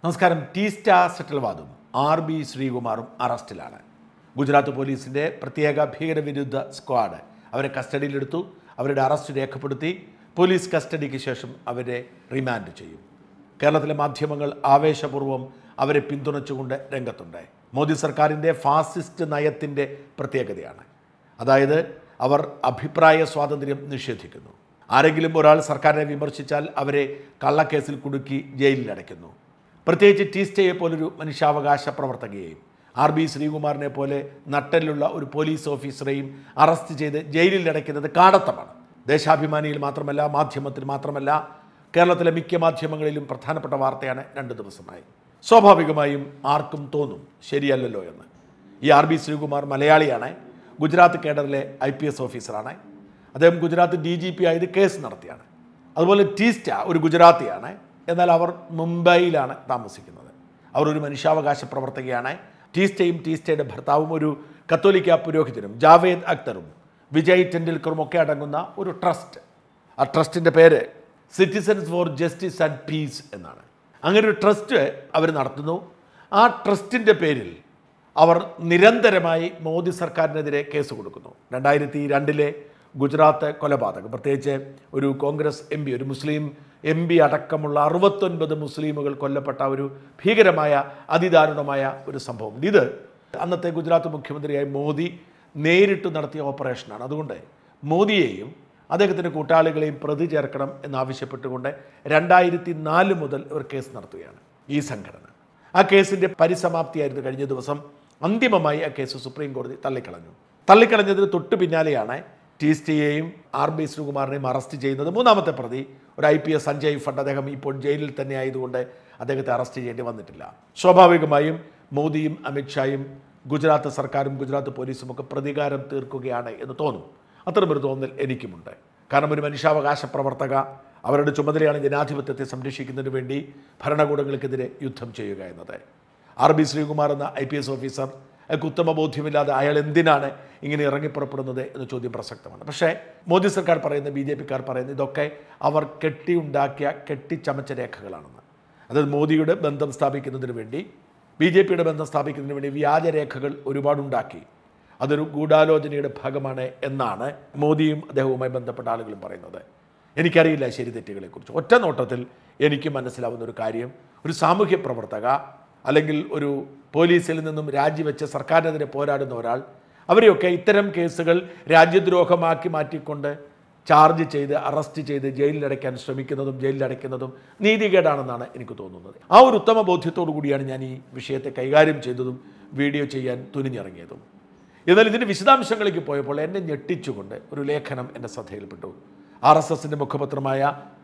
നമസ്കാരം ടി സ്റ്റാർ സെറ്റിൽവാദും R B ശ്രീകുമാറും അറസ്റ്റിലാണ് ഗുജറാത്ത് പോലീസിൻ്റെ പ്രത്യേക ഭീകരവിരുദ്ധ സ്ക്വാഡ് അവരെ കസ്റ്റഡിയിലെടുത്തു അവരുടെ അറസ്റ്റ് രേഖപ്പെടുത്തി പോലീസ് കസ്റ്റഡിക്ക് ശേഷം അവരെ റിമാൻഡ് ചെയ്യും കേരളത്തിലെ മാധ്യമങ്ങൾ ആവേശപൂർവ്വം അവരെ പിന്തുണച്ചുകൊണ്ട് രംഗത്തുണ്ട് മോദി സർക്കാരിൻ്റെ ഫാസിസ്റ്റ് നയത്തിൻ്റെ പ്രത്യേകതയാണ് അതായത് അവർ അഭിപ്രായ സ്വാതന്ത്ര്യം നിഷേധിക്കുന്നു ആരെങ്കിലും ഒരാൾ സർക്കാരിനെ വിമർശിച്ചാൽ അവരെ കള്ളക്കേസിൽ കുടുക്കി ജയിലിൽ അടയ്ക്കുന്നു പ്രത്യേകിച്ച് ടീസ്റ്റയെ പോലൊരു മനുഷ്യാവകാശ പ്രവർത്തകയെയും ആർ ബി ശ്രീകുമാറിനെ പോലെ നട്ടലുള്ള ഒരു പോലീസ് ഓഫീസറെയും അറസ്റ്റ് ചെയ്ത് ജയിലിൽ അടയ്ക്കുന്നത് കാടത്തമാണ് ദേശാഭിമാനിയിൽ മാത്രമല്ല മാധ്യമത്തിൽ മാത്രമല്ല കേരളത്തിലെ മിക്ക മാധ്യമങ്ങളിലും പ്രധാനപ്പെട്ട വാർത്തയാണ് രണ്ട് ദിവസമായി സ്വാഭാവികമായും ആർക്കും തോന്നും ശരിയല്ലല്ലോ എന്ന് ഈ ആർ ബി ശ്രീകുമാർ മലയാളിയാണ് ഗുജറാത്ത് കേഡറിലെ ഐ പി എസ് ഓഫീസറാണ് അദ്ദേഹം ഗുജറാത്ത് ഡി ജി പി ആയത് കേസ് നടത്തിയാണ് അതുപോലെ ടീസ്റ്റ ഒരു ഗുജറാത്തിയാണ് എന്നാൽ അവർ മുംബൈയിലാണ് താമസിക്കുന്നത് അവർ ഒരു മനുഷ്യാവകാശ പ്രവർത്തകയാണ് ടീസ്റ്റയും ടീസ്റ്റയുടെ ഭർത്താവും ഒരു കത്തോലിക്ക പുരോഹിതനും ജാവേദ് അക്തറും വിജയ് ടെണ്ടുൽക്കറും ഒക്കെ അടങ്ങുന്ന ഒരു ട്രസ്റ്റ് ആ ട്രസ്റ്റിൻ്റെ പേര് citizens for justice and peace എന്നാണ് അങ്ങനെ ഒരു ട്രസ്റ്റ് അവർ നടത്തുന്നു ആ ട്രസ്റ്റിൻ്റെ പേരിൽ അവർ നിരന്തരമായി മോദി സർക്കാരിനെതിരെ കേസ് കൊടുക്കുന്നു രണ്ടായിരത്തി രണ്ടിലെ ഗുജറാത്ത് കൊലപാതകം പ്രത്യേകിച്ച് ഒരു കോൺഗ്രസ് എം പി ഒരു മുസ്ലിം എം പി അടക്കമുള്ള അറുപത്തൊൻപത് മുസ്ലിമുകൾ കൊല്ലപ്പെട്ട ഒരു ഭീകരമായ അതിദാരുണമായ ഒരു സംഭവം ഇത് അന്നത്തെ ഗുജറാത്ത് മുഖ്യമന്ത്രിയായ മോദി നേരിട്ട് നടത്തിയ ഓപ്പറേഷനാണ് അതുകൊണ്ട് മോദിയെയും അദ്ദേഹത്തിൻ്റെ കൂട്ടാളികളെയും പ്രതി ചേർക്കണം എന്നാവശ്യപ്പെട്ടുകൊണ്ട് രണ്ടായിരത്തി നാല് മുതൽ ഇവർ കേസ് നടത്തുകയാണ് ഈ സംഘടന ആ കേസിൻ്റെ പരിസമാപ്തിയായിരുന്നു കഴിഞ്ഞ ദിവസം അന്തിമമായി ആ കേസ് സുപ്രീം കോടതി തള്ളിക്കളഞ്ഞു തള്ളിക്കളഞ്ഞതിന് തൊട്ട് പിന്നാലെയാണ് ടി എസ് ടിയെയും ആർ ബി ശ്രീകുമാറിനെയും അറസ്റ്റ് ചെയ്യുന്നത് മൂന്നാമത്തെ പ്രതി ഒരു ഐ പി എസ് സഞ്ജയ് ഫണ്ട് അദ്ദേഹം ഇപ്പോൾ ജയിലിൽ തന്നെ ആയതുകൊണ്ട് അദ്ദേഹത്തെ അറസ്റ്റ് ചെയ്യേണ്ടി വന്നിട്ടില്ല സ്വാഭാവികമായും മോദിയും അമിത്ഷായും ഗുജറാത്ത് സർക്കാരും ഗുജറാത്ത് പോലീസും ഒക്കെ പ്രതികാരം തീർക്കുകയാണ് എന്ന് തോന്നും അത്തരമൊരു തോന്നൽ എനിക്കുമുണ്ട് കാരണം ഒരു മനുഷ്യാവകാശ പ്രവർത്തക അവരുടെ ചുമതലയാണ് ജനാധിപത്യത്തെ സംരക്ഷിക്കുന്നതിന് വേണ്ടി ഭരണകൂടങ്ങൾക്കെതിരെ യുദ്ധം ചെയ്യുക എന്നത് ആർ ബി ശ്രീകുമാർ എന്ന ഐ പി എസ് ഓഫീസർ അയാൾക്ക് ഉത്തമ ബോധ്യമില്ലാതെ അയാൾ എന്തിനാണ് ഇങ്ങനെ ഇറങ്ങിപ്പുറപ്പെടുന്നത് എന്ന ചോദ്യം പ്രസക്തമാണ് പക്ഷേ മോദി സർക്കാർ പറയുന്ന ബി ജെ പിക്കാർ പറയുന്ന ഇതൊക്കെ അവർ കെട്ടിയുണ്ടാക്കിയ കെട്ടിച്ചമച്ച രേഖകളാണെന്ന് അതായത് മോദിയുടെ ബന്ധം സ്ഥാപിക്കുന്നതിന് വേണ്ടി ബി ജെ പിയുടെ ബന്ധം സ്ഥാപിക്കുന്നതിന് വേണ്ടി വ്യാജരേഖകൾ ഒരുപാടുണ്ടാക്കി അതൊരു ഗൂഢാലോചനയുടെ ഭാഗമാണ് എന്നാണ് മോദിയും അദ്ദേഹവുമായി ബന്ധപ്പെട്ട ആളുകളും പറയുന്നത് എനിക്കറിയില്ല ശരി തെറ്റുകളെക്കുറിച്ച് ഒറ്റ നോട്ടത്തിൽ എനിക്ക് മനസ്സിലാവുന്ന ഒരു കാര്യം ഒരു സാമൂഹ്യ പ്രവർത്തക അല്ലെങ്കിൽ ഒരു പോലീസിൽ നിന്നും രാജിവെച്ച് സർക്കാരിനെതിരെ പോരാടുന്ന ഒരാൾ അവരെയൊക്കെ ഇത്തരം കേസുകൾ രാജ്യദ്രോഹമാക്കി മാറ്റിക്കൊണ്ട് ചാർജ് ചെയ്ത് അറസ്റ്റ് ചെയ്ത് ജയിലിലടയ്ക്കാൻ ശ്രമിക്കുന്നതും ജയിലിലടയ്ക്കുന്നതും നീതികേടാണെന്നാണ് എനിക്ക് തോന്നുന്നത് ആ ഒരു ഉത്തമ ബോധ്യത്തോടു കൂടിയാണ് ഞാൻ ഈ വിഷയത്തെ കൈകാര്യം ചെയ്തതും വീഡിയോ ചെയ്യാൻ തുനിഞ്ഞിറങ്ങിയതും എന്നാൽ ഇതിൻ്റെ വിശദാംശങ്ങളിലേക്ക് പോയപ്പോൾ എന്നെ ഞെട്ടിച്ചുകൊണ്ട് ഒരു ലേഖനം എൻ്റെ ശ്രദ്ധയിൽപ്പെട്ടു ആർ എസ് എസിൻ്റെ മുഖപത്രമായ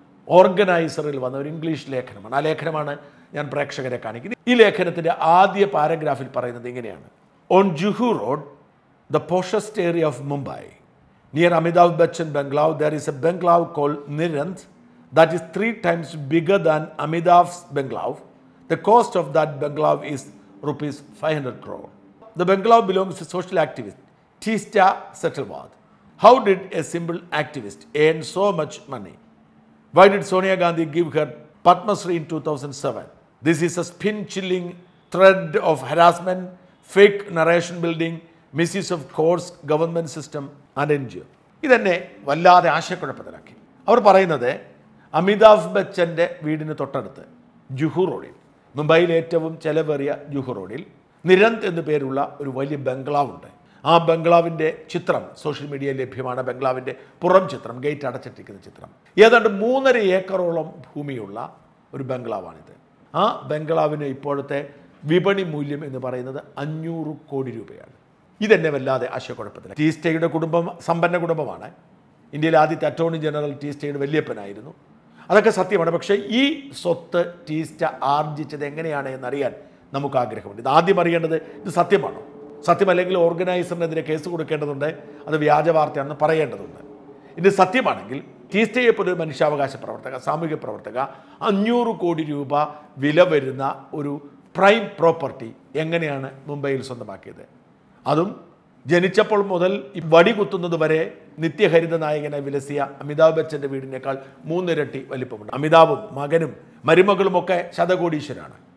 ഓർഗനൈസറിൽ വന്ന ഒരു ഇംഗ്ലീഷ് ലേഖനമാണ് ആ ലേഖനമാണ് ഞാൻ പ്രേക്ഷകരെ കാണിക്കുന്നത് ഈ ലേഖനത്തിൻ്റെ ആദ്യ പാരഗ്രാഫിൽ പറയുന്നത് ഇങ്ങനെയാണ് on Juhu road the poshest area of Mumbai near Amitabh Bachchan bungalow there is a bungalow called Nirant that is three times bigger than Amitabh's bungalow the cost of that bungalow is rupees five hundred crore The bungalow belongs to social activist Tista Setalwad. How did a simple activist earn so much money? Why did Sonia Gandhi give her Padma Shri in 2007? This is a spin chilling thread of harassment, fake narration building, misuse of courts, government system, and NGO. ഇതെന്നെ വല്ലാതെ ആശയക്കുഴപ്പത്തിലാക്കി അവർ പറയുന്നത് അമിതാഭ് ബച്ചൻ്റെ വീടിന് തൊട്ടടുത്ത് ജുഹു റോഡിൽ മുംബൈയിലെ ഏറ്റവും ചെലവേറിയ ജുഹു റോഡിൽ നിരന്ത് എന്നു പേരുള്ള ഒരു വലിയ ബംഗ്ലാവുണ്ട് ആ ബംഗ്ലാവിൻ്റെ ചിത്രം സോഷ്യൽ മീഡിയയിൽ ലഭ്യമാണ് ബംഗ്ലാവിൻ്റെ പുറം ചിത്രം ഗേറ്റ് അടച്ചിട്ടിരിക്കുന്ന ചിത്രം ഏതാണ്ട് മൂന്നര ഏക്കറോളം ഭൂമിയുള്ള ഒരു ബംഗ്ലാവാണിത് ആ ബംഗ്ലാവിന് ഇപ്പോഴത്തെ വിപണി മൂല്യം എന്ന് പറയുന്നത് അഞ്ഞൂറ് കോടി രൂപയാണ് ഇതെന്നെ വല്ലാതെ ആശയക്കുഴപ്പത്തില്ല ടീസ്റ്റയുടെ കുടുംബം സമ്പന്ന കുടുംബമാണ് ഇന്ത്യയിലെ ആദ്യത്തെ അറ്റോർണി ജനറൽ ടീസ്റ്റയുടെ വല്യപ്പനായിരുന്നു അതൊക്കെ സത്യമാണ് പക്ഷേ ഈ സ്വത്ത് ടീസ്റ്റ ആർജിച്ചത് എങ്ങനെയാണ് എന്നറിയാൻ നമുക്ക് ആഗ്രഹമുണ്ട് ഇത് ആദ്യം അറിയേണ്ടത് ഇത് സത്യമാണോ സത്യമല്ലെങ്കിൽ ഓർഗനൈസറിനെതിരെ കേസ് കൊടുക്കേണ്ടതുണ്ട് അത് വ്യാജ വാർത്തയാണെന്ന് പറയേണ്ടതുണ്ട് ഇത് സത്യമാണെങ്കിൽ ടീസ്റ്റയെ പോലെ ഒരു മനുഷ്യാവകാശ പ്രവർത്തക സാമൂഹ്യ പ്രവർത്തക അഞ്ഞൂറ് കോടി രൂപ വില വരുന്ന ഒരു പ്രൈം പ്രോപ്പർട്ടി എങ്ങനെയാണ് മുംബൈയിൽ സ്വന്തമാക്കിയത് അതും ജനിച്ചപ്പോൾ മുതൽ ഈ വടി കുത്തുന്നത് വരെ നിത്യഹരിത നായകനെ വിലസിയ അമിതാഭ് ബച്ചൻ്റെ വീടിനേക്കാൾ മൂന്നിരട്ടി വലിപ്പമുണ്ട് അമിതാഭും മകനും മരുമകളുമൊക്കെ ശതകോടീശ്വരാണ്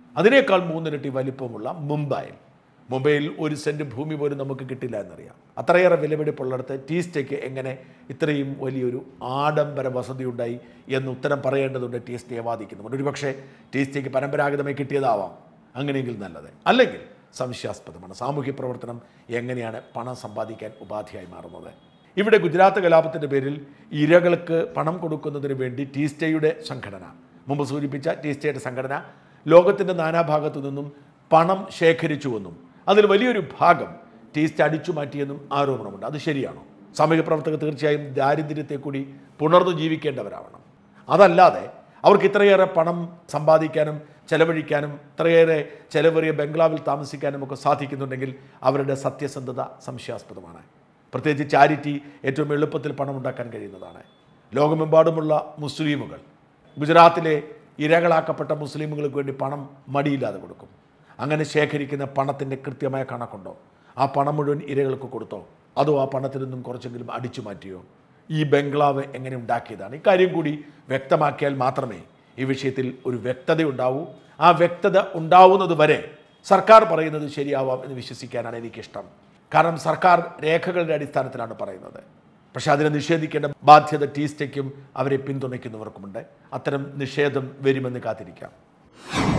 അതിനേക്കാൾ മൂന്നിരട്ടി വലിപ്പമുള്ള മുംബൈയിൽ മുംബൈയിൽ ഒരു സെൻറ്റ് ഭൂമി പോലും നമുക്ക് കിട്ടില്ല എന്നറിയാം അത്രയേറെ വിലപിടിപ്പുള്ളിടത്ത് ടീ സ്റ്റേക്ക് എങ്ങനെ ഇത്രയും വലിയൊരു ആഡംബര വസതി ഉണ്ടായി എന്ന് ഉത്തരം പറയേണ്ടതുണ്ട് ടീ സ്റ്റേ വാദിക്കുന്നുണ്ട് ഒരുപക്ഷെ ടീ സ്റ്റേക്ക് പരമ്പരാഗതമായി കിട്ടിയതാവാം അങ്ങനെയെങ്കിൽ നല്ലത് അല്ലെങ്കിൽ സംശയാസ്പദമാണ് സാമൂഹ്യ പ്രവർത്തനം എങ്ങനെയാണ് പണം സമ്പാദിക്കാൻ ഉപാധിയായി മാറുന്നത് ഇവിടെ ഗുജറാത്ത് കലാപത്തിൻ്റെ പേരിൽ ഇരകൾക്ക് പണം കൊടുക്കുന്നതിന് വേണ്ടി ടീ സ്റ്റേയുടെ സംഘടന മുമ്പ് സൂചിപ്പിച്ച ടീ സ്റ്റേയുടെ സംഘടന ലോകത്തിൻ്റെ നാനാഭാഗത്തു നിന്നും പണം ശേഖരിച്ചുവെന്നും അതിൽ വലിയൊരു ഭാഗം ടീ സ്റ്റേ അടിച്ചു മാറ്റിയെന്നും ആരോപണമുണ്ട് അത് ശരിയാണോ സാമൂഹ്യ പ്രവർത്തകർ തീർച്ചയായും ദാരിദ്ര്യത്തെ കൂടി പുണർന്നു ജീവിക്കേണ്ടവരാവണം അതല്ലാതെ അവർക്ക് ഇത്രയേറെ പണം സമ്പാദിക്കാനും ചെലവഴിക്കാനും ഇത്രയേറെ ചെലവേറിയ ബംഗ്ലാവിൽ താമസിക്കാനും ഒക്കെ സാധിക്കുന്നുണ്ടെങ്കിൽ അവരുടെ സത്യസന്ധത സംശയാസ്പദമാണ് പ്രത്യേകിച്ച് ചാരിറ്റി ഏറ്റവും എളുപ്പത്തിൽ പണം ഉണ്ടാക്കാൻ കഴിയുന്നതാണ് ലോകമെമ്പാടുമുള്ള മുസ്ലിമുകൾ ഗുജറാത്തിലെ ഇരകളാക്കപ്പെട്ട മുസ്ലിമുകൾക്ക് വേണ്ടി പണം മടിയില്ലാതെ കൊടുക്കും അങ്ങനെ ശേഖരിക്കുന്ന പണത്തിൻ്റെ കൃത്യമായ കണക്കുണ്ടോ ആ പണം മുഴുവൻ ഇരകൾക്ക് കൊടുത്തോ അതോ ആ പണത്തിൽ നിന്നും കുറച്ചെങ്കിലും അടിച്ചു മാറ്റിയോ ഈ ബംഗ്ലാവ് എങ്ങനെ ഉണ്ടാക്കിയതാണ് ഇക്കാര്യം കൂടി വ്യക്തമാക്കിയാൽ മാത്രമേ ഈ വിഷയത്തിൽ ഒരു വ്യക്തത ഉണ്ടാവൂ ആ വ്യക്തത ഉണ്ടാവുന്നത് വരെ സർക്കാർ പറയുന്നത് ശരിയാവാം എന്ന് വിശ്വസിക്കാനാണ് എനിക്കിഷ്ടം കാരണം സർക്കാർ രേഖകളുടെ അടിസ്ഥാനത്തിലാണ് പറയുന്നത് പക്ഷേ അതിനെ നിഷേധിക്കേണ്ട ബാധ്യത ടീസ്റ്റയ്ക്കും അവരെ പിന്തുണയ്ക്കുന്നവർക്കുമുണ്ട് അത്തരം നിഷേധം വരുമെന്ന് കാത്തിരിക്കാം